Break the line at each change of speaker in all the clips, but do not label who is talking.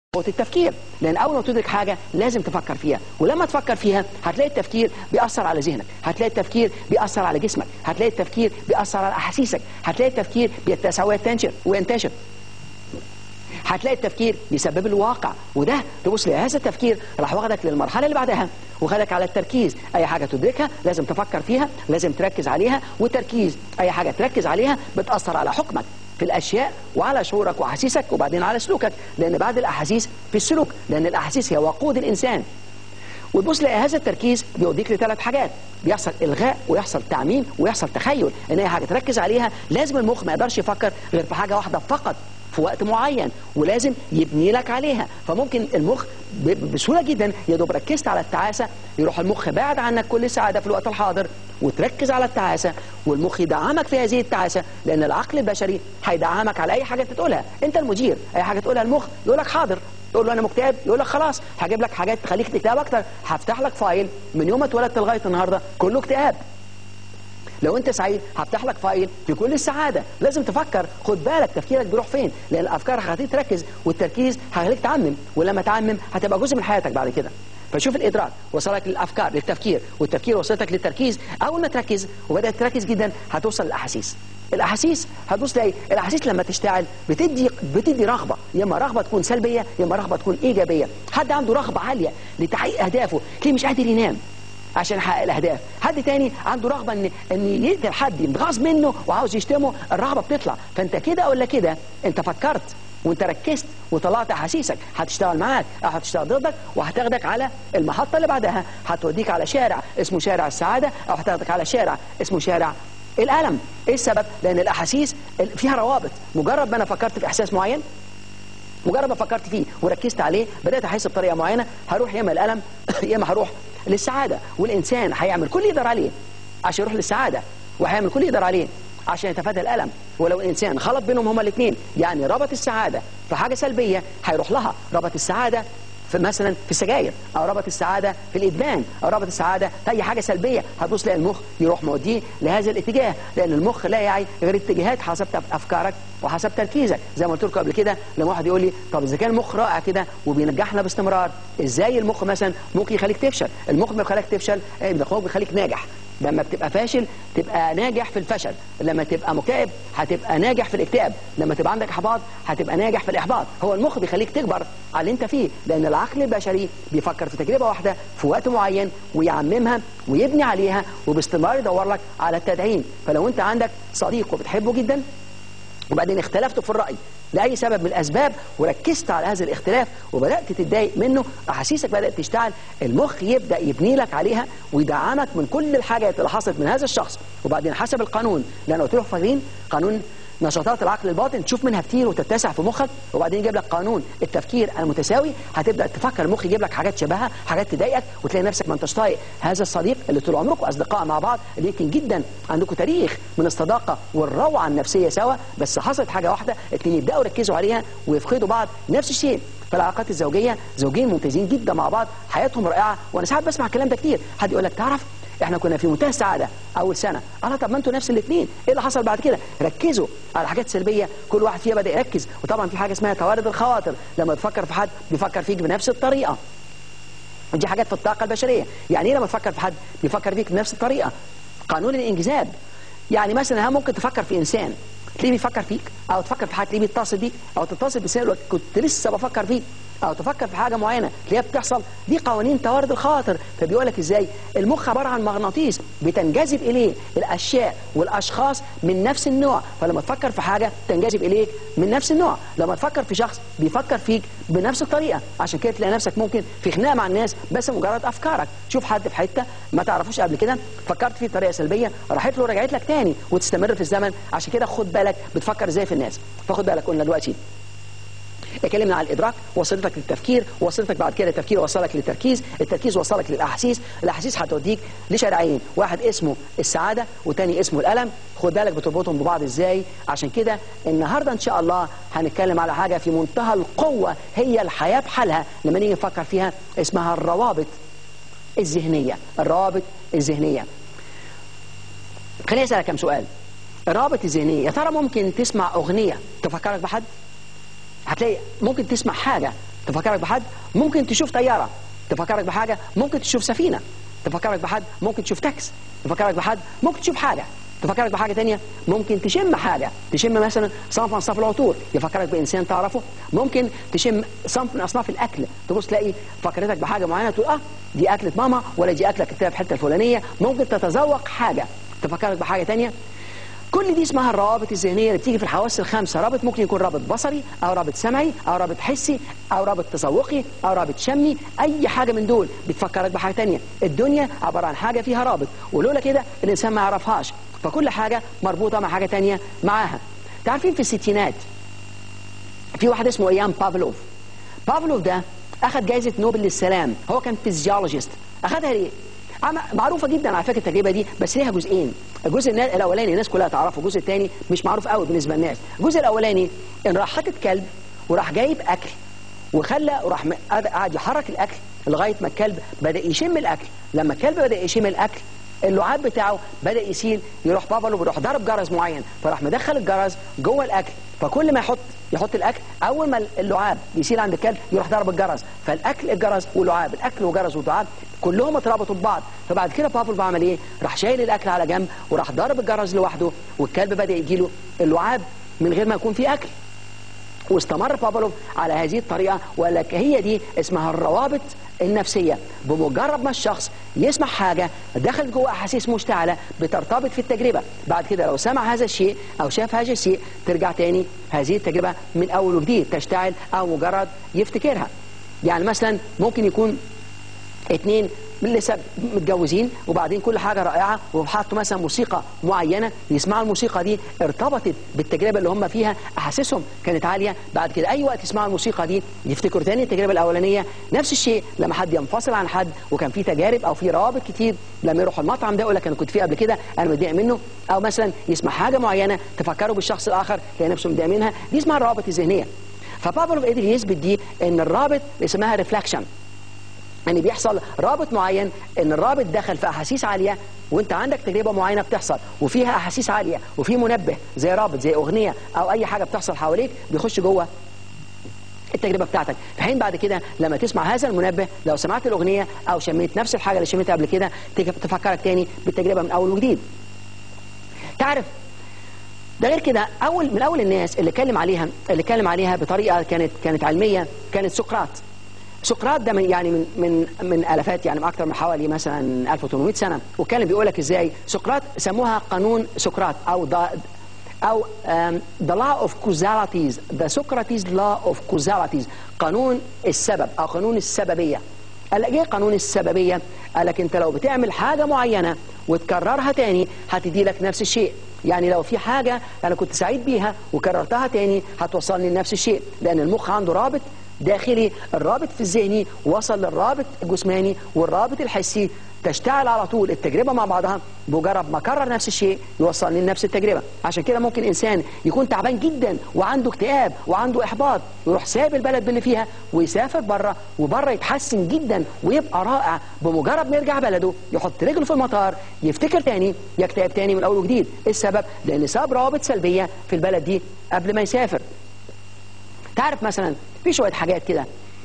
قوة التفكير لأن أول ما تدرك حاجة لازم تفكر فيها ولما تفكر فيها هتلاقي التفكير بيأثر على ذهنك هتلاقي التفكير بيأثر على جسمك هتلاقي التفكير بيأثر على أحاسيسك هتلاقي التفكير بيتسع وينتشر وينتشر هتلاقي التفكير بيسبب الواقع وده تبص لهذا التفكير راح واخدك للمرحله اللي بعدها وخدك على التركيز اي حاجه تدركها لازم تفكر فيها لازم تركز عليها والتركيز اي حاجه تركز عليها بتاثر على حكمك في الاشياء وعلى شعورك واحاسيسك وبعدين على سلوكك لان بعد الاحاسيس في السلوك لان الاحاسيس هي وقود الانسان وتبص لقى هذا التركيز بيوديك لثلاث حاجات بيحصل الغاء ويحصل تعميم ويحصل تخيل ان اي حاجه تركز عليها لازم المخ ما يقدرش يفكر غير في حاجه واحده فقط في وقت معين ولازم يبني لك عليها فممكن المخ ب- بسهوله جدا يا دوب ركزت على التعاسه يروح المخ بعد عنك كل سعاده في الوقت الحاضر وتركز على التعاسه والمخ يدعمك في هذه التعاسه لان العقل البشري هيدعمك على اي حاجه انت تقولها انت المدير اي حاجه تقولها المخ يقول لك حاضر تقول له انا مكتئب يقول لك خلاص هجيب لك حاجات تخليك تكتئب اكتر هفتح لك فايل من يوم ما اتولدت لغايه النهارده كله اكتئاب لو انت سعيد هفتح لك فايل في كل السعاده لازم تفكر خد بالك تفكيرك بيروح فين لان الافكار هتخليك تركز والتركيز هيخليك تعمم ولما تعمم هتبقى جزء من حياتك بعد كده فشوف الادراك وصلك للافكار للتفكير والتفكير وصلتك للتركيز اول ما تركز وبدات تركز جدا هتوصل للاحاسيس الاحاسيس هتبص تلاقي الاحاسيس لما تشتغل بتدي بتدي رغبه يا اما رغبه تكون سلبيه يا اما رغبه تكون ايجابيه حد عنده رغبه عاليه لتحقيق اهدافه تلاقيه مش قادر ينام عشان يحقق الاهداف حد تاني عنده رغبه ان ان يقتل حد يتغاظ منه وعاوز يشتمه الرغبه بتطلع فانت كده ولا كده انت فكرت وانت ركزت وطلعت احاسيسك هتشتغل معاك او هتشتغل ضدك وهتاخدك على المحطه اللي بعدها هتوديك على شارع اسمه شارع السعاده او هتاخدك على شارع اسمه شارع الالم ايه السبب لان الاحاسيس فيها روابط مجرد ما انا فكرت في احساس معين مجرد ما فكرت فيه وركزت عليه بدات احس بطريقه معينه هروح يا اما الالم يا اما هروح للسعاده والانسان هيعمل كل اللي يقدر عليه عشان يروح للسعاده وهيعمل كل اللي يقدر عليه عشان يتفادى الالم ولو الانسان خلط بينهم هما الاثنين يعني ربط السعاده في حاجه سلبيه هيروح لها ربط السعاده في مثلا في السجاير او ربط السعاده في الادمان او ربط السعاده في اي حاجه سلبيه هتبص تلاقي المخ يروح موديه لهذا الاتجاه لان المخ لا يعي غير اتجاهات حسب افكارك وحسب تركيزك زي ما قلت لكم قبل كده لما واحد يقول لي طب اذا كان المخ رائع كده وبينجحنا باستمرار ازاي المخ مثلا ممكن يخليك تفشل المخ ما بيخليك تفشل المخ بيخليك ناجح لما بتبقى فاشل تبقى ناجح في الفشل لما تبقى مكتئب هتبقى ناجح في الاكتئاب لما تبقى عندك احباط هتبقى ناجح في الاحباط هو المخ بيخليك تكبر على اللي انت فيه لان العقل البشري بيفكر في تجربه واحده في وقت معين ويعممها ويبني عليها وباستمرار يدور لك على التدعيم فلو انت عندك صديق وبتحبه جدا وبعدين اختلفتوا في الرأي لأي سبب من الأسباب وركزت على هذا الاختلاف وبدأت تتضايق منه أحاسيسك بدأت تشتغل المخ يبدأ يبني لك عليها ويدعمك من كل الحاجات اللي حصلت من هذا الشخص وبعدين حسب القانون لأن قلت له فاكرين قانون نشاطات العقل الباطن تشوف منها كتير وتتسع في مخك وبعدين يجيب لك قانون التفكير المتساوي هتبدا تفكر المخ يجيب لك حاجات شبهها حاجات تضايقك وتلاقي نفسك ما انتش طايق هذا الصديق اللي طول عمركم اصدقاء مع بعض اللي يمكن جدا عندكم تاريخ من الصداقه والروعه النفسيه سوا بس حصلت حاجه واحده اتنين يبداوا يركزوا عليها ويفقدوا بعض نفس الشيء فالعلاقات الزوجيه زوجين ممتازين جدا مع بعض حياتهم رائعه وانا ساعات بسمع الكلام ده كتير حد يقول لك تعرف احنا كنا في منتهى السعاده اول سنه الله طب ما انتوا نفس الاثنين ايه اللي حصل بعد كده ركزوا على حاجات سلبيه كل واحد فيها بدا يركز وطبعا في حاجه اسمها توارد الخواطر لما تفكر في حد بيفكر فيك بنفس الطريقه دي حاجات في الطاقه البشريه يعني ايه لما تفكر في حد بيفكر فيك بنفس الطريقه قانون الانجذاب يعني مثلا ها ممكن تفكر في انسان تلاقيه بيفكر فيك او تفكر في حد تلاقيه بيتصل بيك او تتصل بسبب كنت لسه بفكر فيك او تفكر في حاجه معينه تلاقيها بتحصل دي قوانين توارد الخاطر فبيقول لك ازاي المخ عباره عن مغناطيس بتنجذب اليه الاشياء والاشخاص من نفس النوع فلما تفكر في حاجه تنجذب اليك من نفس النوع لما تفكر في شخص بيفكر فيك بنفس الطريقه عشان كده تلاقي نفسك ممكن في خناقه مع الناس بس مجرد افكارك شوف حد في حته ما تعرفوش قبل كده فكرت فيه بطريقه سلبيه راحت له ورجعت لك تاني وتستمر في الزمن عشان كده خد بالك بتفكر ازاي في الناس فخد بالك قلنا دلوقتي اتكلمنا عن الادراك وصلتك للتفكير وصلتك بعد كده التفكير وصلك للتركيز التركيز وصلك للاحاسيس الاحاسيس هتوديك لشارعين واحد اسمه السعاده والتاني اسمه الالم خد بالك بتربطهم ببعض ازاي عشان كده النهارده ان شاء الله هنتكلم على حاجه في منتهى القوه هي الحياه بحالها لما نيجي نفكر فيها اسمها الروابط الذهنيه الروابط الذهنيه خليني اسالك كم سؤال الروابط الذهنيه يا ترى ممكن تسمع اغنيه تفكرك بحد هتلاقي ممكن تسمع حاجة تفكرك بحد ممكن تشوف طياره تفكرك بحاجه ممكن تشوف سفينه تفكرك بحد ممكن تشوف تاكس تفكرك بحد ممكن تشوف حاجه تفكرك بحاجه تانية ممكن تشم حاجه تشم مثلا صنف من اصناف العطور يفكرك بانسان تعرفه ممكن تشم صنف من اصناف الاكل تبص تلاقي فكرتك بحاجه معينه تقول اه دي اكله ماما ولا دي اكله كتاب في الحته الفلانيه ممكن تتذوق حاجه تفكرك بحاجه تانية كل دي اسمها الروابط الذهنيه اللي بتيجي في الحواس الخمسه رابط ممكن يكون رابط بصري او رابط سمعي او رابط حسي او رابط تذوقي او رابط شمي اي حاجه من دول بتفكرك بحاجه تانية الدنيا عباره عن حاجه فيها رابط ولولا كده الانسان ما يعرفهاش فكل حاجه مربوطه مع حاجه تانية معاها تعرفين في الستينات في واحد اسمه ايام بافلوف بافلوف ده اخذ جائزه نوبل للسلام هو كان فيزيولوجيست اخذها ليه معروفه جدا على فكره التجربه دي بس ليها جزئين الجزء الاولاني الناس كلها تعرفه الجزء الثاني مش معروف قوي بالنسبه للناس الجزء الاولاني ان راح حاطط كلب وراح جايب اكل وخلى وراح قعد يحرك الاكل لغايه ما الكلب بدا يشم الاكل لما الكلب بدا يشم الاكل اللعاب بتاعه بدا يسيل يروح بافلو بيروح ضرب جرس معين فراح مدخل الجرس جوه الاكل فكل ما يحط يحط الاكل اول ما اللعاب يسيل عند الكلب يروح ضرب الجرس فالاكل الجرس واللعاب الاكل والجرس واللعاب كلهم اتربطوا ببعض فبعد كده بافلو عمل ايه راح شايل الاكل على جنب وراح ضرب الجرس لوحده والكلب بدا يجي له اللعاب من غير ما يكون فيه اكل واستمر بافلوف على هذه الطريقة وقال لك هي دي اسمها الروابط النفسية بمجرد ما الشخص يسمع حاجة دخل جوه أحاسيس مشتعلة بترتبط في التجربة بعد كده لو سمع هذا الشيء أو شاف هذا الشيء ترجع تاني هذه التجربة من أول وجديد تشتعل أو مجرد يفتكرها يعني مثلا ممكن يكون اتنين لسه متجوزين وبعدين كل حاجة رائعة وحطوا مثلا موسيقى معينة يسمعوا الموسيقى دي ارتبطت بالتجربة اللي هم فيها أحاسيسهم كانت عالية بعد كده أي وقت يسمعوا الموسيقى دي يفتكروا تاني التجربة الأولانية نفس الشيء لما حد ينفصل عن حد وكان في تجارب أو في روابط كتير لما يروحوا المطعم ده يقول لك أنا كنت فيه قبل كده أنا متضايق منه أو مثلا يسمع حاجة معينة تفكروا بالشخص الآخر تلاقي نفسه متضايق منها دي اسمها الروابط الذهنية فبافلوف قدر يثبت دي ان الرابط اسمها ريفلكشن يعني بيحصل رابط معين ان الرابط دخل في احاسيس عاليه وانت عندك تجربه معينه بتحصل وفيها احاسيس عاليه وفي منبه زي رابط زي اغنيه او اي حاجه بتحصل حواليك بيخش جوه التجربه بتاعتك في حين بعد كده لما تسمع هذا المنبه لو سمعت الاغنيه او شميت نفس الحاجه اللي شميتها قبل كده تفكرك تاني بالتجربه من اول وجديد تعرف ده غير كده اول من اول الناس اللي اتكلم عليها اللي اتكلم عليها بطريقه كانت كانت علميه كانت سقراط سقراط ده من يعني من من من الافات يعني اكثر من حوالي مثلا 1800 سنه وكان بيقول لك ازاي سقراط سموها قانون سقراط او دا او the law of causalities the Socrates law of causalities قانون السبب او قانون السببيه قال لك ايه قانون السببيه قال لك انت لو بتعمل حاجه معينه وتكررها تاني هتدي لك نفس الشيء يعني لو في حاجة أنا كنت سعيد بيها وكررتها تاني هتوصلني لنفس الشيء لأن المخ عنده رابط داخلي الرابط في الذهني وصل للرابط الجسماني والرابط الحسي تشتعل على طول التجربة مع بعضها بمجرد ما كرر نفس الشيء يوصلني لنفس التجربة عشان كده ممكن إنسان يكون تعبان جدا وعنده اكتئاب وعنده إحباط ويروح ساب البلد باللي فيها ويسافر بره وبره يتحسن جدا ويبقى رائع بمجرد ما يرجع بلده يحط رجله في المطار يفتكر تاني يكتئب تاني من أول وجديد السبب لأن ساب روابط سلبية في البلد دي قبل ما يسافر تعرف مثلا في شوية حاجات كده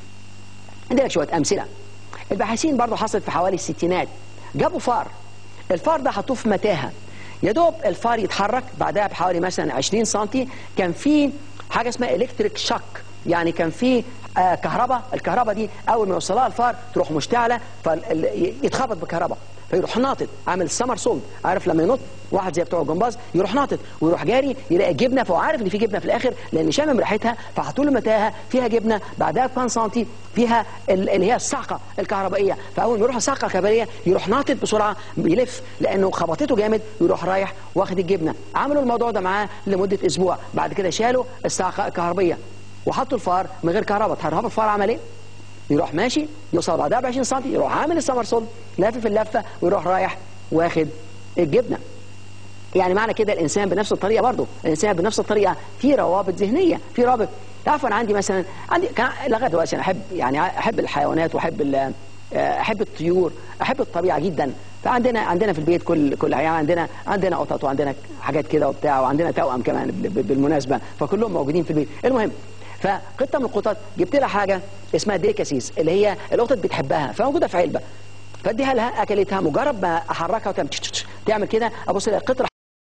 عندنا شوية أمثلة الباحثين برضه حصلت في حوالي الستينات جابوا فار الفار ده حطوه في متاهة يا دوب الفار يتحرك بعدها بحوالي مثلا 20 سم كان في حاجة اسمها الكتريك شوك يعني كان في آه كهرباء الكهرباء دي اول ما يوصلها الفار تروح مشتعله فيتخبط بالكهرباء فيروح ناطط عامل سمر سولد عارف لما ينط واحد زي بتوع الجمباز يروح ناطط ويروح جاري يلاقي جبنه فهو عارف ان في جبنه في الاخر لان شامم ريحتها فحطوا له متاهه فيها جبنه بعدها بان سنتي فيها اللي هي الصعقه الكهربائيه فاول ما يروح الصعقه الكهربائيه يروح ناطط بسرعه بيلف لانه خبطته جامد ويروح رايح واخد الجبنه عملوا الموضوع ده معاه لمده اسبوع بعد كده شالوا الصعقه الكهربائيه وحطوا الفار من غير كهرباء تعرف الفار عمل ايه يروح ماشي يوصل بعدها ب 20 سم يروح عامل السمر سولد لافف اللفه ويروح رايح واخد الجبنه يعني معنى كده الانسان بنفس الطريقه برضه الانسان بنفس الطريقه في روابط ذهنيه في رابط تعرفوا انا عندي مثلا عندي كان لغايه دلوقتي انا احب يعني احب الحيوانات واحب احب الطيور احب الطبيعه جدا فعندنا عندنا في البيت كل كل يعني عندنا عندنا قطط وعندنا حاجات كده وبتاع وعندنا توأم كمان بالمناسبه فكلهم موجودين في البيت المهم فقطه من القطط جبت لها حاجه اسمها ديكاسيس اللي هي القطط بتحبها فموجوده في علبه فاديها لها اكلتها مجرد ما احركها وتعمل تش- تش- تش- تعمل كده ابص الاقي القطه